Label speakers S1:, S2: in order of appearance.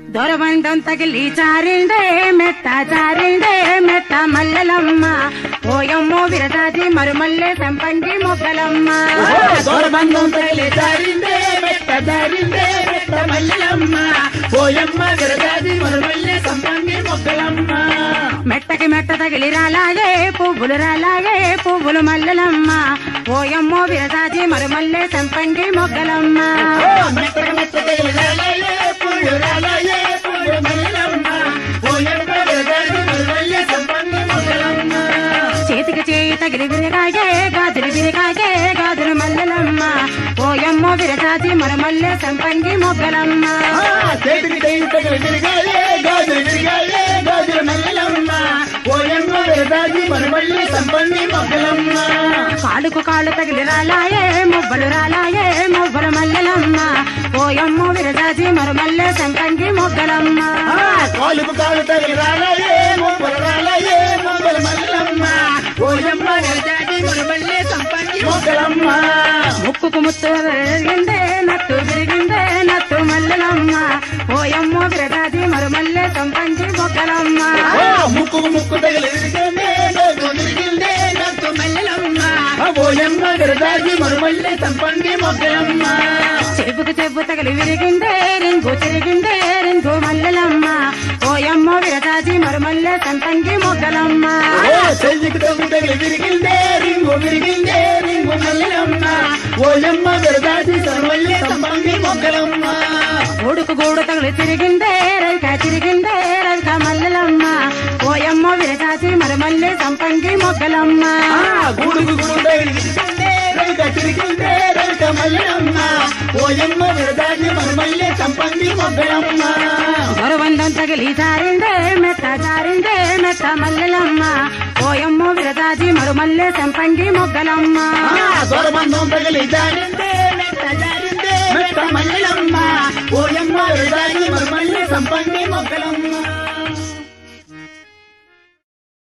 S1: దొరబంధం తగిలి చారిండే మెత్త చారిండే మెత్త మల్లెలమ్మ ఓయమ్మో విరదాది మరుమల్లె సంపంగి మొగ్గలమ్మ
S2: దొరబంధం తగిలి జారిందే మెట్ట జారిందే మెట్ట మల్లెలమ్మ పోయమ్మ విరదాది మరుమల్లె సంపంగి మొక్కలమ్మ
S1: మెట్టకి మెట్ట తగిలి రాలాగే పువ్వులు రాలాగే పువ్వులు మల్లెలమ్మ ఓయమ్మో విరదాది మరుమల్లె సంపంగి మొగ్గలమ్మ
S2: మెట్ట మెట్ట తగిలి రాలయే పువ్వు రాలయే పువ్వు మల్లెలమ్మ పోయమ్మ విరదాది మరుమల్లె సంపంగి మొక్కలమ్మ
S1: చేతికి చేయి తగిలి విరగాగే గాజులు విరగాగే గాజులు మల్లెలమ్మ ఓయమ్మో విరదాది మరుమల్లె సంపంగి మొగ్గలమ్మ
S2: చేతికి చేయి తగిలి విరిగాయే గాజులు విరిగాయే గాజుల మల్లెలమ్మ పోయమ్మ విరదాది మరుమల్లె సంపంగి మొక్కలమ్మ
S1: కాలుకు కాళ్ళు తగిలి రాలాయే మువ్వలు రాలాయే మువ్వలు మల్లెలమ్మ ఓయమ్మో విరదాది మరుమల్లె సంపంగి మొగ్గలమ్మ
S2: కాలుకు కాలు తగిలి రాలయే మొక్కలు రాలయే మొక్కలు మల్లమ్మ ఓయమ్మ నిలజాతి మరుమల్లే సంపంగి మొక్కలమ్మ
S1: ముక్కుకు ముత్తు విరిగిందే నట్టు విరిగిందే నట్టు మల్లెలమ్మ ఓయమ్మో విరదాది మరుమల్లె సంపంగి మొగ్గలమ్మ
S2: ఓ ముక్కు ముక్కు తగిలి విరిగిందే నోకు విరిగిందే నట్టు మల్లెలమ్మ ఓయమ్మ నిలజాతి మరుమల్లే సంపంగి మొక్కలమ్మ
S1: చెప్పుకు చెప్పు తగిలి విరిగిందే రింగు తిరిగిందే రింగు మల్లెలమ్మ ఓయమ్మో విరదాది మరుమల్లె సంపంగి మొగ్గలమ్మ
S2: ఓ చెయ్యికి తగ్గు తగిలి విరిగిందే రింగు విరిగిందే రింగు మల్లెలమ్మ ఓయమ్మ నిలజాతి మరుమల్లే సంపంగి మొక్కలమ్మ
S1: గూడుకు గూడు తగిలి తిరిగిందే రైక తిరిగిందే రైక మల్లెలమ్మ ఓయమ్మో విరదాది మరుమల్లె సంపంగి మొగ్గలమ్మ
S2: ఆ గూడుకు గూడు విరిగిందే రైక తిరిగిందే రైక మల్లెలమ్మ ఓయమ్మ విరదాన్ని మరుమల్లే సంపంగి మొగ్గలమ్మ
S1: గొరవందం తగిలి జారిందే మెత్త జారిందే మెత్త మల్లెలమ్మ ఓయమ్మో విరదాది మరుమల్లె సంపంగి మొగ్గలమ్మ
S2: ఆ దొరబంధం తగిలి జారిందే మెట్ట జారిందే మెట్ట మల్లెలమ్మ ఓయమ్మ విరదాన్ని మరుమల్లే సంపంగి